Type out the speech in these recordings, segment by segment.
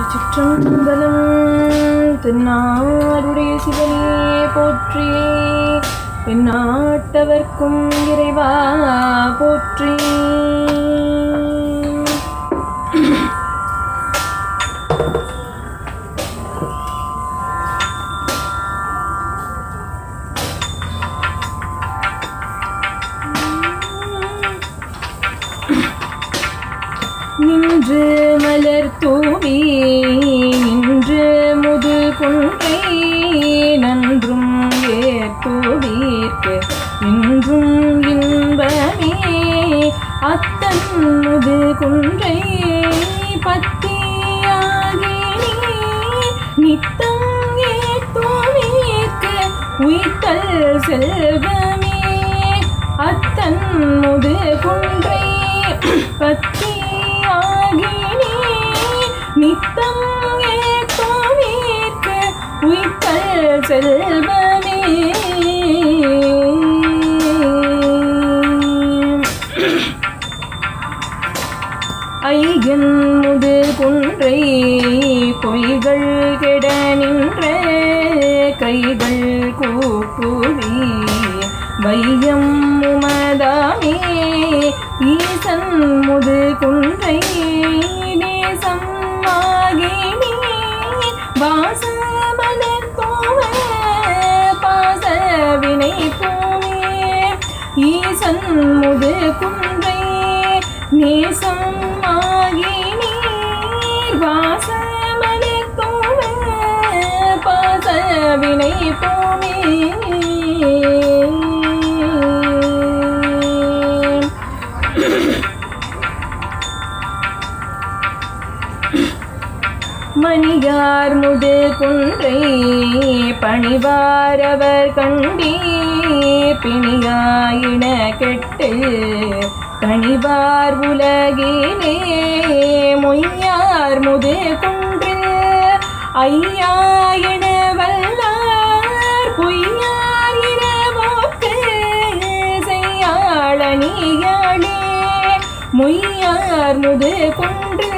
திருச்சிற்றம்பலம் திருநாடுடைய சிவனே போற்றி எந்நாட்டவர்க்கும் இறைவா போற்றி நின்று மலர் தூவி நின்று முது குன்றை நன்றும் ஏத்தூவீர்க்கு இன்றும் இன்பமே அத்தன் முது குன்றை பத்தியாகி நித்தம் ஏத்தூவீர்க்கு உயிர்த்தல் செல்வமே அத்தன் முது குன்றை பத்தியாகி நித்தம் ஏத்தோமீர்க்கு உயிர்த்தல் செல்வமே ஐயன் முது குன்றை பொய்கள் கெட நின்ற கைகள் கூப்புவி வையம் உமதாமே ஈசன் முது குன்றை நேசம் ஆகினி வாசமலர் தோவ பாச வினை பூமே ஈசன் முது குன்றை நேசம் ஆகினி வாசமலர் தோவ பாச வினை பூமே மணியார் முது குன்றை பணிவாரவர் கண்டே பிணியாயின கெட்டு கணிவார் உலகிலே மொய்யார் முது குன்றில் ஐயாயின வல்லார் பொய்யார் இரவோக்கு செய்யாளனியாளே மொய்யார் முது குன்று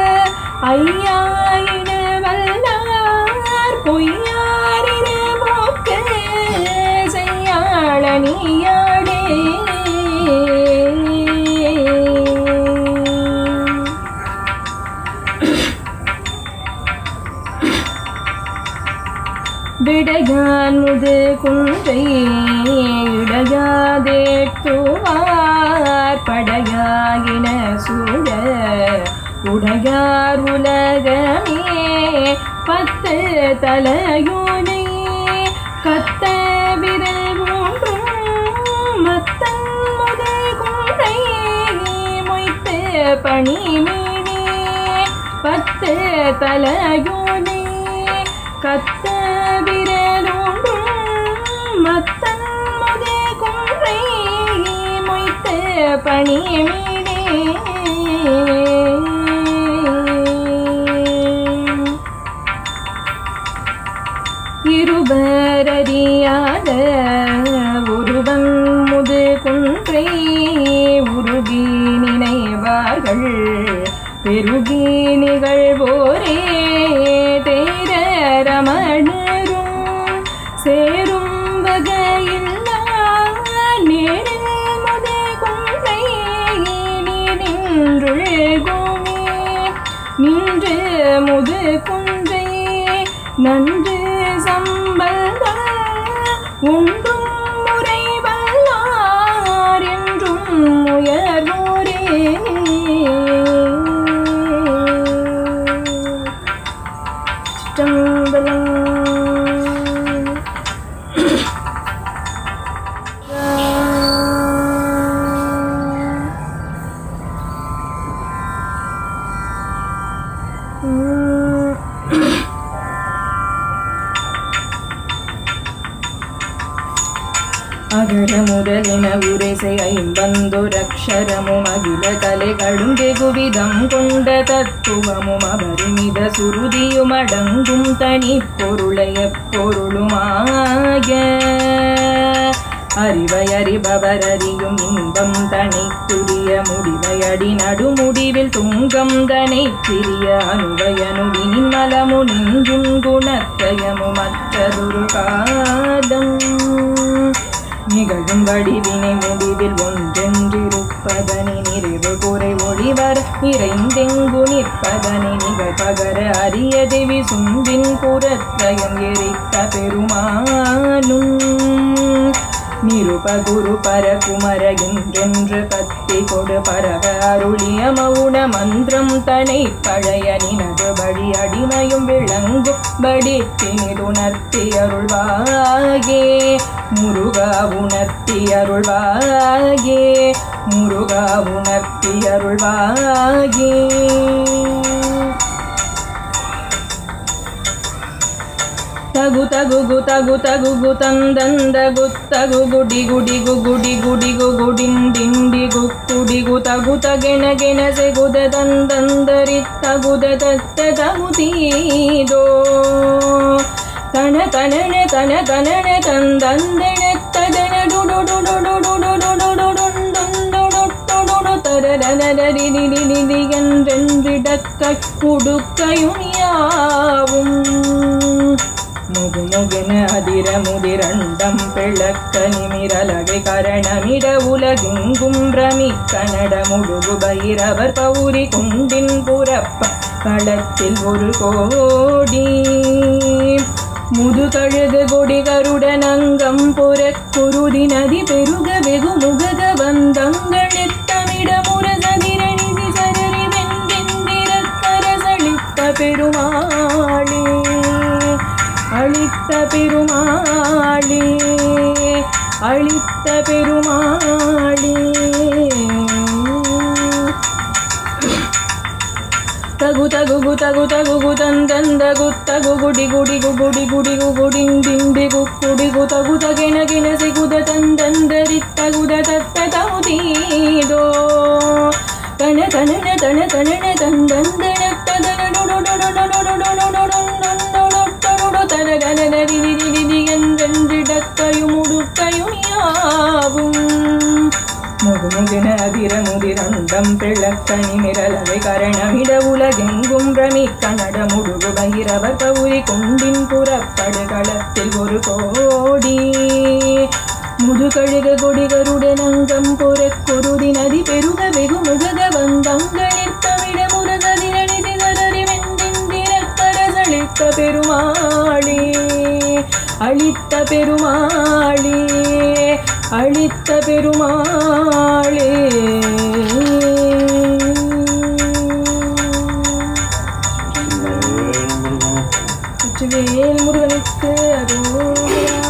ஐயாயின வல்லார் பொய்யாரின மோக்கு செய்யாளனியாடே விடையான் முது குன்றை இடையாதேட்டுவார் படையாயின சூழ உடையார் உலகமே பத்து தலையோனை கத்த விரல் மூன்றும் மத்தன் முது குன்றை மொய்த்து பணிமீனே பத்து தலையோனை கத்த விரலோன்றும் மத்தன் முது குன்றை மொய்த்து பணிமீனே இருபரறியாத ஒருவன் முது குன்றை உருகி நினைவார்கள் பெருகி நிகழ்வோரே தேர ரமணரும் சேரும் வகையில்லா நேரில் முது குன்றை நீ நின்றுழ்குமே நின்று முது குன்றை நன்று சம்பந்த உண்டும் முறைவல்லார் என்றும் உயர்வோரே சிற்றம்பலம் அகர முதலின உரைசை ஐம்பந்தொரக்ஷரமும் அகில கலைகளும் வெகுவிதம் கொண்ட தத்துவமும் அபரிமித சுருதியும் அடங்கும் தனி பொருளைய பொருளுமாய அறிவை அறிபவர் அறியும் இன்பம் தனித்துரிய சிறிய முடிவையடி நடுமுடிவில் துங்கம் தனை சிறிய அனுபயனுவினின் மலமு நின்றும் குணத்தயமு மற்றதொரு காதம் நிகழும் வடிவினை முடிவில் ஒன்றென்றிருப்பதனி நிறைவு குறை ஒளிவர் நிறைந்தெங்கு நிற்பதனி நிகழ்பகர அரிய தேவி சும்பின் புறத்தயம் எரித்த பெருமானும் நிருபகுரு பரகுமர என்றென்று பத்தி கொடு பரவ அருளிய மௌன மந்திரம் தனை பழைய நினது வழி அடிமையும் விளங்கும் படித்தினிதுணர்த்தி அருள்வாயே முருகா உணர்த்தி அருள்வாயே முருகா உணர்த்தி அருள்வாயே ತಗು ತಗು ಗು ತಗು ತಗು ಗು ತಂದಂದ ಗುತ್ತಗು ಗುಡಿ ಗುಡಿ ಗು ಗುಡಿ ಗುಡಿ ಗು ಗುಡಿನ್ ದಿಂಡಿ ಗು ಕುಡಿ ಗು ತಗು ತಗೆಣ ಗೆಣಸೆ ಗುದ ತಂದಂದರಿ ತಗುದ ತತ್ತ ತಗುತೀದೋ ತನ ತನನೆ ತನ ತನನೆ ತಂದಂದೆಣ ತದನ ಡುಡು ಡುಡು ಡುಡು ಡುಡು டுடு தரரரரிரிரிரி என்றென்றிடக்கை உடுக்கையும் யாவும் முகுமுகுன அதிர முதிரண்டம் பிளக்க நிமிரலகை கரணமிட உலகெங்கும் பிரமிக்க நட முழுகு பைரவர் பௌரி குண்டின் புறப்ப களத்தில் ஒரு கோடி முதுகழுகு கொடி கருடன் அங்கம் புறக் குருதி நதி பெருக வெகு முகக வந்தங்களித்தமிட முரசதிரணி சிசரரி வென்றெந்திரக்கரசளித்த பெருமாளே அளித்த பெருமாளே அளித்த பெருமாளே ತಗು ತಗು ಗು ತಗು ತಗು ಗು ತಂದಂದ ಗು ತಗು ಗುಡಿ ಗುಡಿ ಗು ಗುಡಿ ಗುಡಿ ಗು ಗುಡಿನ್ ದಿಂಡಿ ಗು ಕುಡಿ ಗು ತಗು ತಗೆನ ಗಿನ ಸಿಗುದ ತಂದಂದರಿ ತಗುದ ತತ್ತ ತಗುದೀದೋ ತನ ತನನ ತನ ತನನ ತಂದಂದನ ತದನ ಡುಡು ಡುಡು ಡುಡು ಡುಡು ಡುಡು ಡುಡು தன கனரிரிரிரி என்றென்றிடக்கையும் உடுக்கையும் யாவும் முகுமுகின அதிர முதிரண்டம் பிளக்கணி மிரலவை கரணமிட உலகெங்கும் பிரமிக்க நட முடுகு பைரவர் கௌரி குண்டின் புறப்படு களத்தில் ஒரு கோடி முதுகழுக கொடிகருடன் அங்கம் புறக் குருதி நதி பெருக வெகு முகக வந்தங்களில் தமிழ முரசதிரணி சிதறி வெண்டிந்திரக்கரசளித்த பெருமாளே அளித்த பெருமாளே அளித்த பெருமாளே வேல் முருகனுக்கு அரோகரா